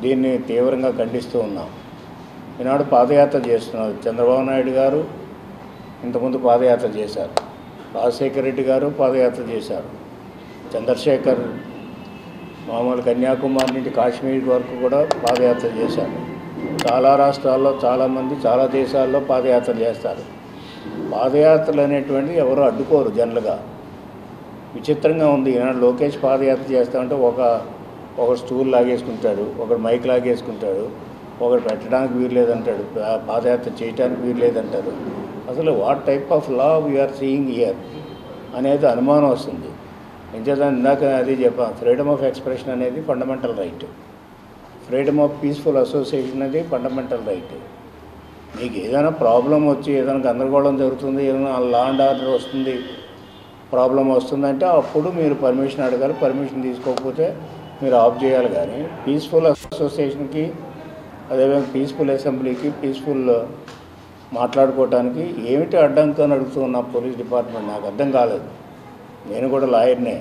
దీన్ని తీవ్రంగా ఖండిస్తూ ఉన్నాం ఈనాడు పాదయాత్ర చేస్తున్నారు చంద్రబాబు నాయుడు గారు ఇంతకుముందు పాదయాత్ర చేశారు రాజశేఖర రెడ్డి గారు పాదయాత్ర చేశారు చంద్రశేఖర్ మామూలు కన్యాకుమారి నుండి కాశ్మీర్ వరకు కూడా పాదయాత్ర చేశారు చాలా రాష్ట్రాల్లో చాలామంది చాలా దేశాల్లో పాదయాత్ర చేస్తారు పాదయాత్రలు అనేటువంటిది ఎవరు అడ్డుకోరు జనరల్గా విచిత్రంగా ఉంది ఈనాడు లోకేష్ పాదయాత్ర చేస్తామంటే ఒక ఒక స్టూల్ లాగేసుకుంటాడు ఒకడు మైక్ లాగేసుకుంటాడు ఒకడు పెట్టడానికి వీలు లేదంటాడు పా- పాదయాత్ర చేయడానికి వీలు లేదంటారు అసలు what type of law we are seeing here అనేది అనుమానం వస్తుంది నిజంగా ఇందాక అది చెప్పాను ఫ్రీడమ్ ఆఫ్ ఎక్స్ప్రెషన్ అనేది fundamental right freedom of peaceful association అనేది ఫండమెంటల్ రైట్ మీకు ఏదైనా ప్రాబ్లం వచ్చి ఏదైనా గందరగోళం జరుగుతుంది ఏదైనా లా అండ్ ఆర్డర్ వస్తుంది ప్రాబ్లం వస్తుందంటే అప్పుడు మీరు పర్మిషన్ అడగాలి పర్మిషన్ తీసుకోకపోతే మీరు ఆఫ్ చేయాలి కానీ పీస్ఫుల్ అసోసియేషన్కి అదేవిధంగా పీస్ఫుల్ అసెంబ్లీకి పీస్ఫుల్ మాట్లాడుకోవటానికి ఏమిటి అడ్డంకి అని అడుగుతూ ఉన్న పోలీస్ డిపార్ట్మెంట్ నాకు అర్థం కాలేదు నేను కూడా లాయర్నే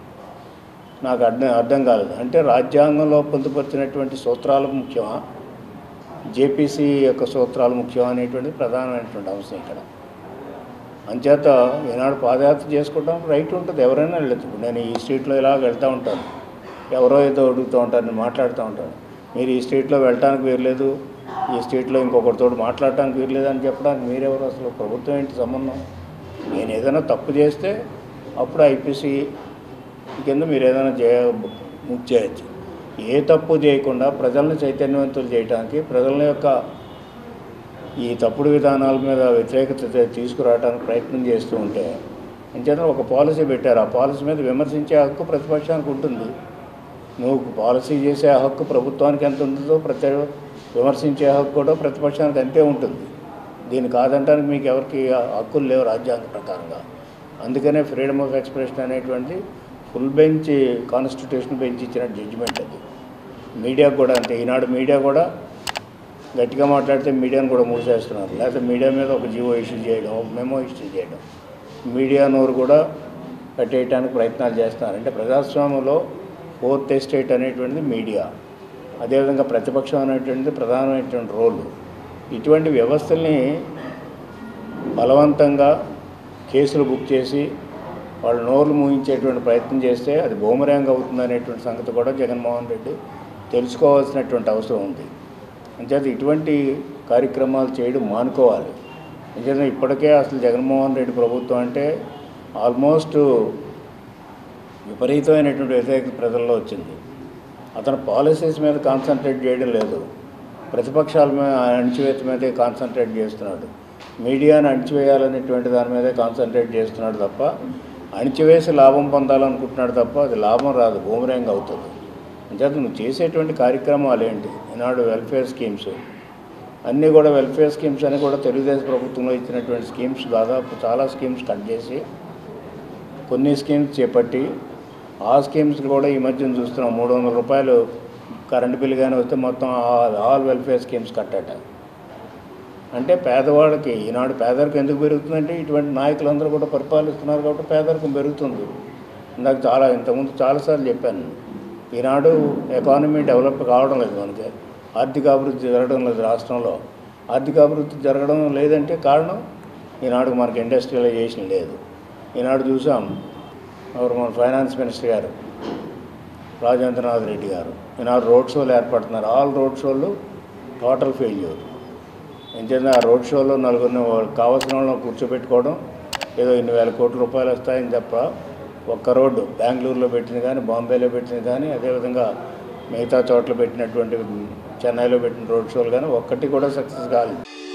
నాకు అర్థం అర్థం కాలేదు అంటే రాజ్యాంగంలో పొందుపరిచినటువంటి సూత్రాలు ముఖ్యమా జేపీసీ యొక్క సూత్రాలు ముఖ్యం అనేటువంటిది ప్రధానమైనటువంటి అంశం ఇక్కడ అంచేత ఈనాడు పాదయాత్ర చేసుకోవడం రైట్ ఉంటుంది ఎవరైనా వెళ్ళచ్చు ఇప్పుడు నేను ఈ స్ట్రీట్లో ఇలా వెళ్తూ ఉంటాను ఎవరో ఏదో అడుగుతూ ఉంటారు నేను మాట్లాడుతూ ఉంటాను మీరు ఈ స్ట్రీట్లో వెళ్ళటానికి వీరలేదు ఈ స్ట్రీట్లో ఇంకొకరితో మాట్లాడటానికి వీరలేదు అని చెప్పడానికి మీరెవరు అసలు ప్రభుత్వం ఏంటి సంబంధం నేను ఏదైనా తప్పు చేస్తే అప్పుడు ఐపీసీ కింద మీరు ఏదైనా చేయ బుక్ చేయొచ్చు ఏ తప్పు చేయకుండా ప్రజలను చైతన్యవంతులు చేయడానికి ప్రజల యొక్క ఈ తప్పుడు విధానాల మీద వ్యతిరేకత తె- తీసుకురావడానికి ప్రయత్నం చేస్తూ ఉంటే అంచేత ఒక పాలసీ పెట్టారు ఆ పాలసీ మీద విమర్శించే హక్కు ప్రతిపక్షానికి ఉంటుంది నువ్వు పాలసీ చేసే హక్కు ప్రభుత్వానికి ఎంత ఉంటుందో ప్రతి విమర్శించే హక్కు కూడా ప్రతిపక్షానికి అంతే ఉంటుంది దీన్ని కాదంటానికి మీకు ఎవరికి హక్కులు లేవు రాజ్యాంగ ప్రకారంగా అందుకనే ఫ్రీడమ్ ఆఫ్ ఎక్స్ప్రెషన్ అనేటువంటి ఫుల్ బెంచ్ కాన్స్టిట్యూషన్ బెంచ్ ఇచ్చిన జడ్జిమెంట్ అది మీడియా కూడా అంతే ఈనాడు మీడియా కూడా గట్టిగా మాట్లాడితే మీడియాను కూడా మూసేస్తున్నారు లేకపోతే మీడియా మీద ఒక జీవో ఇష్యూ చేయడం ఒక మెమో ఇష్యూ చేయడం మీడియా నోరు కూడా కట్టేయడానికి ప్రయత్నాలు చేస్తున్నారు అంటే ప్రజాస్వామ్యంలో ఫోర్త్ ఎస్టేట్ అనేటువంటిది మీడియా అదేవిధంగా ప్రతిపక్షం అనేటువంటిది ప్రధానమైనటువంటి రోల్ ఇటువంటి వ్యవస్థల్ని బలవంతంగా కేసులు బుక్ చేసి వాళ్ళు నోర్లు మూయించేటువంటి ప్రయత్నం చేస్తే అది బూమరాంగ్ అవుతుంది అనేటువంటి సంగతి కూడా జగన్మోహన్ రెడ్డి తెలుసుకోవాల్సినటువంటి అవసరం ఉంది అంచేత ఇటువంటి కార్యక్రమాలు చేయడం మానుకోవాలి అంచేత ఇప్పటికే అసలు జగన్మోహన్ రెడ్డి ప్రభుత్వం అంటే ఆల్మోస్ట్ విపరీతమైనటువంటి వ్యతిరేకత ప్రజల్లో వచ్చింది అతను పాలసీస్ మీద కాన్సన్ట్రేట్ చేయడం లేదు ప్రతిపక్షాల మీద అణిచివేత మీదే కాన్సన్ట్రేట్ చేస్తున్నాడు మీడియాను అణిచివేయాలనేటువంటి దాని మీదే కాన్సన్ట్రేట్ చేస్తున్నాడు తప్ప అణిచివేసి లాభం పొందాలనుకుంటున్నాడు తప్ప అది లాభం రాదు బూమరేంగ్ అవుతుంది అంచేత నువ్వు చేసేటువంటి కార్యక్రమాలు ఏంటి ఈనాడు వెల్ఫేర్ స్కీమ్స్ అన్నీ కూడా వెల్ఫేర్ స్కీమ్స్ అని కూడా తెలుగుదేశం ప్రభుత్వంలో ఇచ్చినటువంటి స్కీమ్స్ దాదాపు చాలా స్కీమ్స్ కట్ చేసి కొన్ని స్కీమ్స్ చేపట్టి ఆ స్కీమ్స్ కూడా ఈ మధ్యన చూస్తున్నాం మూడు వందల రూపాయలు కరెంటు బిల్లు కానీ వస్తే మొత్తం ఆల్ ఆల్ వెల్ఫేర్ స్కీమ్స్ కట్టాట అంటే పేదవాళ్ళకి ఈనాడు పేదరికం ఎందుకు పెరుగుతుందంటే ఇటువంటి నాయకులందరూ కూడా పరిపాలిస్తున్నారు కాబట్టి పేదరికం పెరుగుతుంది ఇందాక చాలా ఇంతకుముందు చాలాసార్లు చెప్పాను ఈనాడు ఎకానమీ డెవలప్ కావడం లేదు మనకి ఆర్థిక అభివృద్ధి జరగడం లేదు రాష్ట్రంలో ఆర్థిక అభివృద్ధి జరగడం లేదంటే కారణం ఈనాడు మనకి ఇండస్ట్రియలైజేషన్ లేదు ఈనాడు చూసాం ఎవరు మన ఫైనాన్స్ మినిస్టర్ గారు రాజేంద్రనాథ్ రెడ్డి గారు ఈనాడు రోడ్ షోలు ఏర్పడుతున్నారు ఆల్ రోడ్ షోలు టోటల్ ఫెయిల్యూర్ ఎంచేత ఆ రోడ్ షోలో నలుగురిని వాళ్ళకి కావాల్సిన వాళ్ళని కూర్చోబెట్టుకోవడం ఏదో ఇన్ని వేల కోట్ల రూపాయలు వస్తాయని తప్ప ఒక్క రోడ్డు బెంగళూరులో పెట్టింది కానీ బాంబేలో పెట్టింది కానీ అదేవిధంగా మిగతా చోట్ల పెట్టినటువంటి చెన్నైలో పెట్టిన రోడ్ షోలు కానీ ఒక్కటి కూడా సక్సెస్ కాలేదు